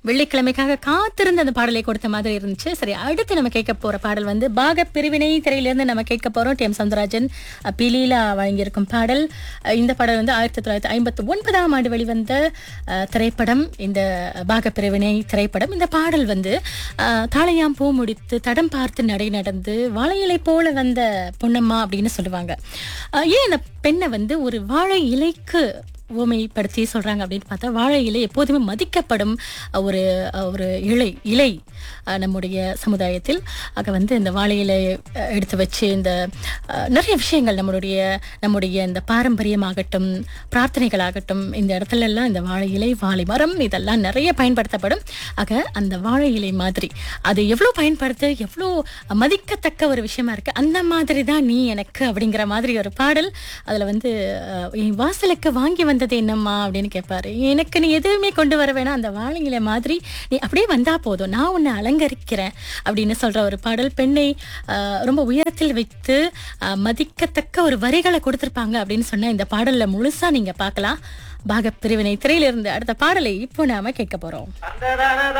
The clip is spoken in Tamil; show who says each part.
Speaker 1: வெள்ளிக்கிழமைக்காக காத்திருந்து அந்த பாடலை கொடுத்த மாதிரி இருந்துச்சு சரி அடுத்து நம்ம கேட்க போற பாடல் வந்து பாக பிரிவினை திரையிலிருந்து நம்ம கேட்க போறோம் டி எம் சவுந்தரராஜன் அஹ், பிலீலா வழங்கியிருக்கும் பாடல் அஹ், இந்த பாடல் வந்து ஆயிரத்தி தொள்ளாயிரத்தி ஐம்பத்தி ஒன்பதாம் ஆண்டு வெளிவந்த அஹ், திரைப்படம் இந்த பாக பிரிவினை திரைப்படம் இந்த பாடல் வந்து அஹ், தாளையாம் பூ முடித்து தடம் பார்த்து நடை நடந்து வாழை போல வந்த பொன்னம்மா அப்படின்னு சொல்லுவாங்க அஹ், ஏன் அந்த பெண்ணை வந்து ஒரு வாழை இலைக்கு உவமைப்படுத்தி சொல்றாங்க அப்படின்னு பார்த்தா வாழை இலை எப்போதுமே மதிக்கப்படும் அஹ், ஒரு அஹ், ஒரு இலை இலை அஹ், நம்முடைய சமுதாயத்தில் ஆக வந்து இந்த வாழை இலை அஹ், எடுத்து வச்சு இந்த அஹ், நிறைய விஷயங்கள் நம்மளுடைய நம்முடைய இந்த பாரம்பரியமாகட்டும் பிரார்த்தனைகளாகட்டும் இந்த இடத்துல எல்லாம் இந்த வாழை இலை வாழை மரம் இதெல்லாம் நிறைய பயன்படுத்தப்படும் ஆக அந்த வாழை இலை மாதிரி அது எவ்வளோ பயன்படுத்த எவ்வளோ மதிக்கத்தக்க ஒரு விஷயமா இருக்கு அந்த மாதிரி தான் நீ எனக்கு அப்படிங்கிற மாதிரி ஒரு பாடல் அதுல வந்து அஹ், என் வாசலுக்கு வாங்கி வந்தது என்னம்மா அப்படின்னு கேட்பாரு எனக்கு நீ எதுவுமே கொண்டு வர வேணாம் அந்த வாழை இலை மாதிரி நீ அப்படியே வந்தா போதும் நான் உன்னை அலங்கரிக்கிறேன் அப்படின்னு சொல்ற ஒரு பாடல் பெண்ணை அஹ், ரொம்ப உயரத்தில் வைத்து அஹ், மதிக்கத்தக்க ஒரு வரிகளை கொடுத்திருப்பாங்க அப்படின்னு சொன்னா இந்த பாடல்ல முழுசா நீங்க பார்க்கலாம் பாக பிரிவினை திரையிலிருந்து அடுத்த பாடலை இப்போ நாம கேட்க போறோம்
Speaker 2: அந்த